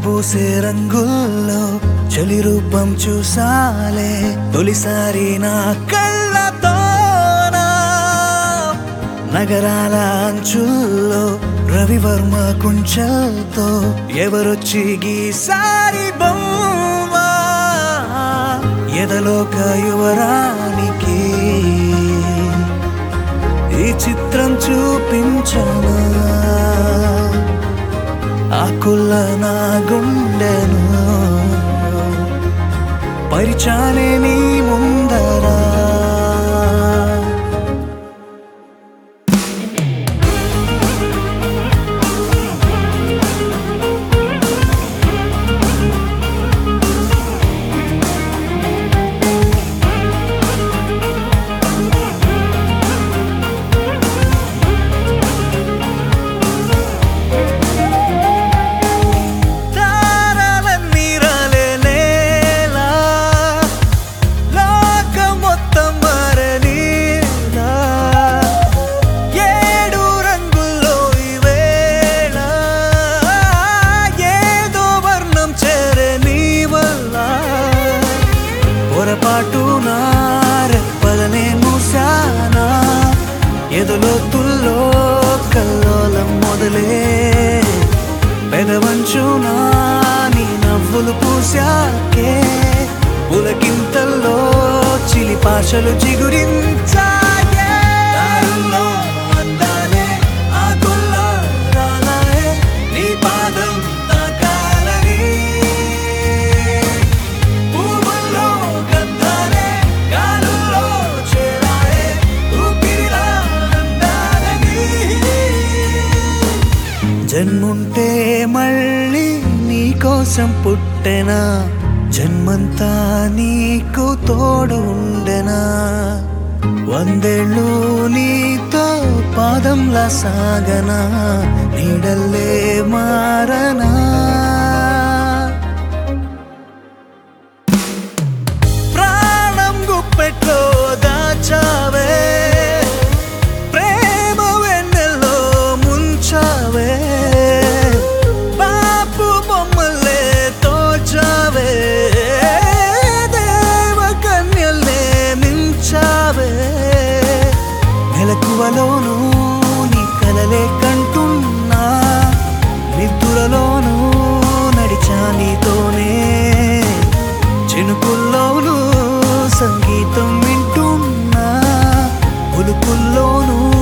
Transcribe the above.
కలబూసే రంగుల్లో చలి రూపం చూసాలే తొలిసారి నా కళ్ళతోనా నగరాల అంచుల్లో రవివర్మ కుంచల్తో ఎవరొచ్చి గీసారి బొమ్మ ఎదలోక యువరానికి ఈ చిత్రం చూపించనా ఆకుల్ల నా గుండెను పరిచానే నీ ముందరా తారాలన్నీ రాలేలా, లోకం మొత్తం మారనీలా. ఏడు రంగుల్లో ఈ వేళ, ఏదో వర్ణం చేరే నీ వల్ల. పొరపాటు నా రెప్పలనే మూసానా ఎదులోతుల్లో కల్లోలం మొదలే పెదవంచునా నీ నవ్వులు పూసాకే పులకింతల్లో చిలి పాషలు చిగురించాయే దారుల్లో అందాలే ఆకుల్లో రాలాయే నీ పాదం తాకాలని పువ్వుల్లో గంధాలే గాలుల్లో చేరాయే ఊపిరిలా అందాలని జన్ముంటే మళ్ళీ నీకోసం పుట్టెనా జన్మంతా నీకు తోడు ఉండెనా వందేళ్ళు నీతో పాదంలా సాగనా నీడల్లే మారనా ప్రాణం గుప్పెట్లో దాచావే ప్రేమ వెన్నెల్లో ముంచావే బాపు బొమ్మలే తోచావే దేవ కన్యల్లే మించావే మెలకువలోనూ నీ కలలే కంటున్నా నిద్దురలోనూ నడిచా నీతోనే చినుకుల్లోనూ సంగీతం వింటున్నా ఉలుకుల్లోనూ